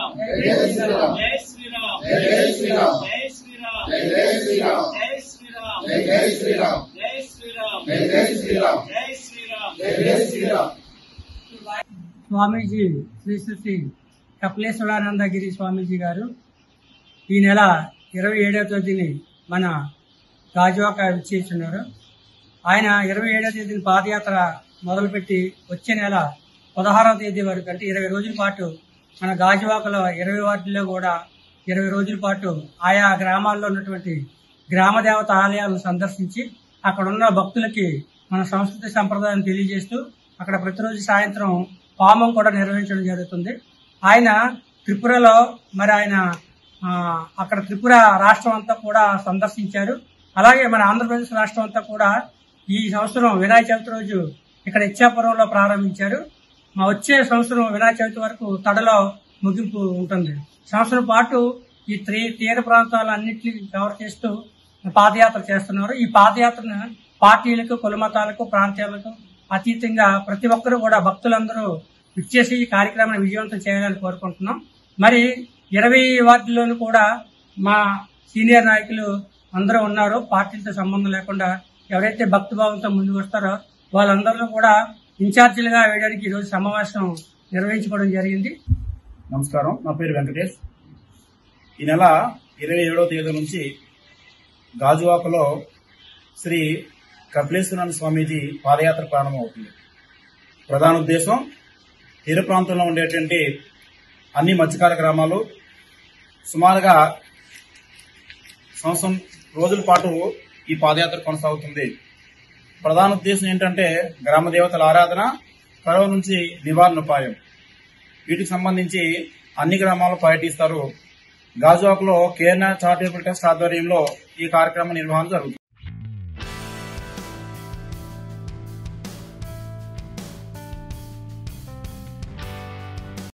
జై శ్రీరామ్ జై శ్రీరామ్ జై శ్రీరామ్ జై శ్రీరామ్ జై శ్రీరామ్ జై శ్రీరామ్ జై శ్రీరామ్ జై శ్రీరామ్ జై శ్రీరామ్ జై శ్రీరామ్ జై శ్రీరామ్ స్వామీజీ శ్రీ శ్రీ కపిలేశ్వరానందగిరి స్వామీజీ గారు ఈ నెల ఇరవై ఏడవ తేదీని మన గాజువాక విచ్చేస్తున్నారు ఆయన ఇరవై ఏడవ తేదీని పాదయాత్ర మొదలుపెట్టి వచ్చే నెల పదహారవ తేదీ వరకు అంటే ఇరవై రోజుల పాటు మన గాజువాకలో ఇరవై వార్డుల్లో కూడా ఇరవై రోజుల పాటు ఆయా గ్రామాల్లో ఉన్నటువంటి గ్రామ దేవత ఆలయాలను సందర్శించి అక్కడ ఉన్న భక్తులకి మన సంస్కృతి సంప్రదాయం తెలియజేస్తూ అక్కడ ప్రతిరోజు సాయంత్రం హోమం కూడా నిర్వహించడం జరుగుతుంది ఆయన త్రిపురలో మరి ఆయన ఆ, అక్కడ త్రిపుర రాష్ట్రం అంతా కూడా సందర్శించారు అలాగే మన ఆంధ్రప్రదేశ్ రాష్ట్రం అంతా కూడా ఈ సంవత్సరం వినాయక చవితి రోజు ఇక్కడ ఇచ్చాపురంలో ప్రారంభించారు మా వచ్చే సంవత్సరం వినాయక చవితి వరకు తడలో ముగింపు ఉంటుంది సంవత్సరం పాటు ఈ త్రీ తీర ప్రాంతాలన్నింటినీ కవర్ చేస్తూ పాదయాత్ర చేస్తున్నారు ఈ పాదయాత్రను పార్టీలకు కులమతాలకు ప్రాంతాలకు అతీతంగా ప్రతి ఒక్కరూ కూడా భక్తులందరూ ఇచ్చేసి ఈ కార్యక్రమాన్ని విజయవంతం చేయాలని కోరుకుంటున్నాం మరి ఇరవై వార్డుల్లోనూ కూడా మా సీనియర్ నాయకులు అందరూ ఉన్నారు పార్టీలతో సంబంధం లేకుండా ఎవరైతే భక్తిభావంతో ముందుకు వస్తారో వాళ్ళందరూ కూడా ఇన్ఛార్జీలుగా వేయడానికి ఈరోజు సమావేశం నిర్వహించుకోవడం జరిగింది నమస్కారం నా పేరు వెంకటేష్ ఈ నెల ఇరవై ఏడవ తేదీ నుంచి గాజువాకలో శ్రీ కపిలేశ్వరనాథ స్వామీజీ పాదయాత్ర ప్రారంభమవుతుంది ప్రధాన ఉద్దేశం తీర ప్రాంతంలో ఉండేటువంటి అన్ని మత్స్యకార గ్రామాలు సుమారుగా సంవత్సరం రోజుల పాటు ఈ పాదయాత్ర కొనసాగుతుంది ప్రధాన ఉద్దేశం ఏంటంటే గ్రామ దేవతల ఆరాధన కరువు నుంచి నివారణ ఉపాయం వీటికి సంబంధించి అన్ని గ్రామాల్లో పర్యటిస్తారు గాజువాకలో కేరళ చారిటబుల్ ట్రస్ట్ ఆధ్వర్యంలో ఈ కార్యక్రమ నిర్వహణ జరుగుతుంది